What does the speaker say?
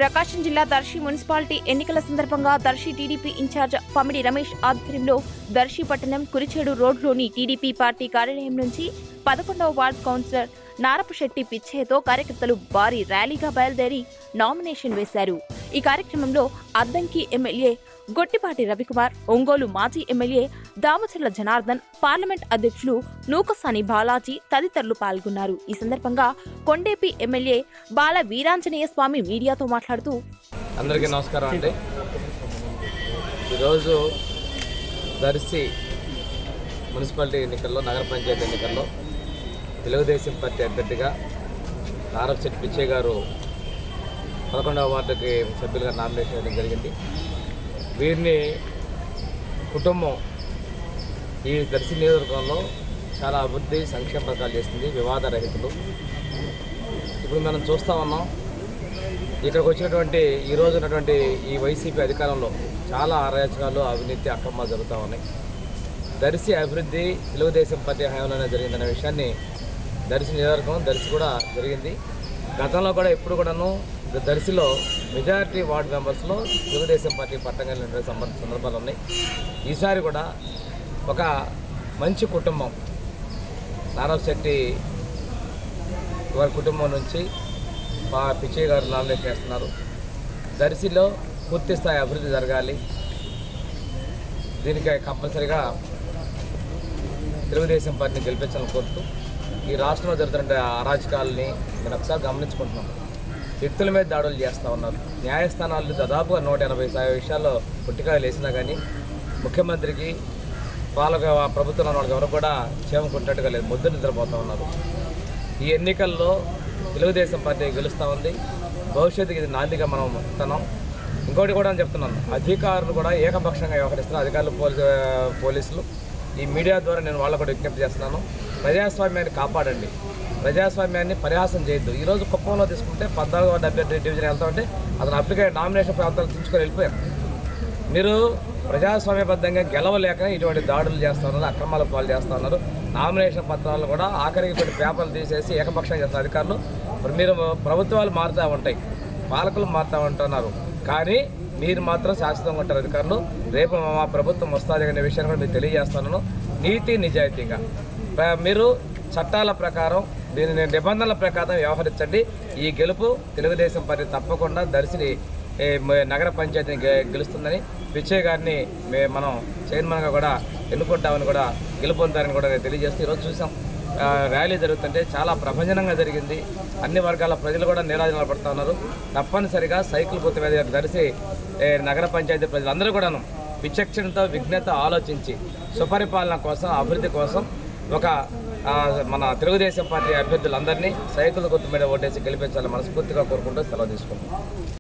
ప్రకాశం జిల్లా దర్శి మున్సిపాలిటీ ఎన్నికల సందర్భంగా దర్శి టీడీపీ ఇన్ఛార్జ్ పమిడి రమేష్ ఆధ్వర్యంలో దర్శి పట్టణం కురిచేడు రోడ్లోని టీడీపీ పార్టీ కార్యాలయం నుంచి పదకొండవ వార్డ్ కౌన్సిలర్ నారపశెట్టి పిచ్చేతో కార్యకర్తలు భారీ ర్యాలీగా బయలుదేరి నామినేషన్ వేశారు ఈ కార్యక్రమంలో అద్దంకి ఎమ్మెల్యే గొట్టిపాటి రవికుమార్ ఒంగోలు మాజీ ఎమ్మెల్యే దామచర్ల జనార్దన్ పార్లమెంట్ అధ్యక్షులు నూకసాని బాలాజీ తదితరులు పాల్గొన్నారు ఈ సందర్భంగా కొండేపి ఎమ్మెల్యే బాల వీరాంజనేయ స్వామి మీడియాతో మాట్లాడుతూ అందరికీ నమస్కారం అండి ఈరోజు దర్శి మున్సిపాలిటీ ఎన్నికల్లో నగర పంచాయతీ ఎన్నికల్లో తెలుగుదేశం పార్టీ అభ్యర్థిగా నారప్ శెట్టి పిచ్చయ్య గారు పదకొండవ వార్డుకి సభ్యులుగా నామినేషన్ చేయడం జరిగింది వీరిని కుటుంబం ఈ దర్శి నియోజకవర్గంలో చాలా అభివృద్ధి సంక్షేమ పథకాలు చేస్తుంది వివాద రహితులు ఇప్పుడు మనం చూస్తూ ఉన్నాం ఇక్కడికి వచ్చినటువంటి ఈ రోజు ఉన్నటువంటి ఈ వైసీపీ అధికారంలో చాలా అరాచకాలు అవినీతి అక్రమాలు జరుగుతూ ఉన్నాయి దర్శి అభివృద్ధి తెలుగుదేశం పార్టీ హయాంలోనే జరిగిందనే విషయాన్ని దర్శి నియోజకవర్గం దర్శి కూడా జరిగింది గతంలో కూడా ఎప్పుడు కూడాను ద- దర్శిలో మెజారిటీ వార్డు మెంబర్స్లో తెలుగుదేశం పార్టీ పట్టం కలిగిన సంబంధ సందర్భాలు ఉన్నాయి ఈసారి కూడా ఒక మంచి కుటుంబం నారాయణ శెట్టి వారి కుటుంబం నుంచి మా పిచ్చయ్య గారు నామినేషన్ చేస్తున్నారు దర్శిలో పూర్తి స్థాయి అభివృద్ధి జరగాలి దీనికి కంపల్సరిగా తెలుగుదేశం పార్టీని గెలిపించాలని కోరుతూ ఈ రాష్ట్రంలో జరుగుతున్న అరాజకాలని నేను ఒకసారి గమనించుకుంటున్నాం వ్యక్తుల మీద దాడులు చేస్తూ ఉన్నారు న్యాయస్థానాలు దాదాపుగా నూట ఎనభై సా- విషయాల్లో పుట్టికాయలు వేసినా కానీ ముఖ్యమంత్రికి వాళ్ళకి ఆ ప్రభుత్వంలో ఉన్న వాళ్ళకి ఎవరు కూడా చేమకుంటట్టుగా లేదు ముద్దు నిద్రపోతూ ఉన్నారు ఈ ఎన్నికల్లో తెలుగుదేశం పార్టీ గెలుస్తూ ఉంది భవిష్యత్తుకి ఇది నాందిగా మనం ఇస్తున్నాం ఇంకోటి కూడా నేను చెప్తున్నాను అధికారులు కూడా ఏకపక్షంగా వ్యవహరిస్తున్నారు అధికారులు పోలీ పోలీసులు ఈ మీడియా ద్వారా నేను వాళ్ళకు కూడా విజ్ఞప్తి చేస్తున్నాను ప్రజాస్వామ్యాన్ని కాపాడండి ప్రజాస్వామ్యాన్ని పరిహాసం చేయొద్దు ఈరోజు కుప్పంలో తీసుకుంటే పద్నాలుగో డెబ్బై డివిజన్ వెళ్తా ఉంటే అతను అప్లికేషన్ నామినేషన్ ప్రాంతాలు తీసుకొని వెళ్ళిపోయారు మీరు ప్రజాస్వామ్యబద్ధంగా గెలవలేక ఇటువంటి దాడులు చేస్తూ ఉన్నారు అక్రమాల పాలు చేస్తూ ఉన్నారు నామినేషన్ పత్రాలు కూడా ఆఖరికి కొన్ని పేపర్లు తీసేసి ఏకపక్షంగా చేస్తున్నారు అధికారులు మరి మీరు ప్రభుత్వాలు మారుతూ ఉంటాయి పాలకులు మారుతూ ఉంటున్నారు కానీ మీరు మాత్రం శాశ్వతంగా ఉంటారు అధికారులు రేపు మా ప్రభుత్వం వస్తుంది అనే విషయాన్ని కూడా మీకు తెలియజేస్తున్నాను నీతి నిజాయితీగా ప్ర- మీరు చట్టాల ప్రకారం దీని నిబంధనల ప్రకారం వ్యవహరించండి ఈ గెలుపు తెలుగుదేశం పార్టీ తప్పకుండా దర్శిని ఏ, మ- నగర పంచాయతీని గె- గెలుస్తుందని పిచ్చయ్య గారిని మే- మనం చైర్మన్గా కూడా ఎన్నుకుంటామని కూడా గెలుపొందారని కూడా నేను తెలియజేస్తూ ఈరోజు చూసాం ఆ, ర్యాలీ జరుగుతుంటే చాలా ప్రభంజనంగా జరిగింది అన్ని వర్గాల ప్రజలు కూడా నీరాజనాలు పడుతూ ఉన్నారు తప్పనిసరిగా సైకిల్ గుర్తు మీద కలిసి ఏ, నగర పంచాయతీ ప్రజలందరూ కూడాను విచక్షణతో విఘ్నత ఆలోచించి సుపరిపాలన కోసం అభివృద్ధి కోసం ఒక ఆ, మన తెలుగుదేశం పార్టీ అభ్యర్థులందరినీ సైకిల్ గుర్తు మీద ఓటేసి గెలిపించాలని మనస్ఫూర్తిగా కోరుకుంటూ సెలవు తీసుకుంటాం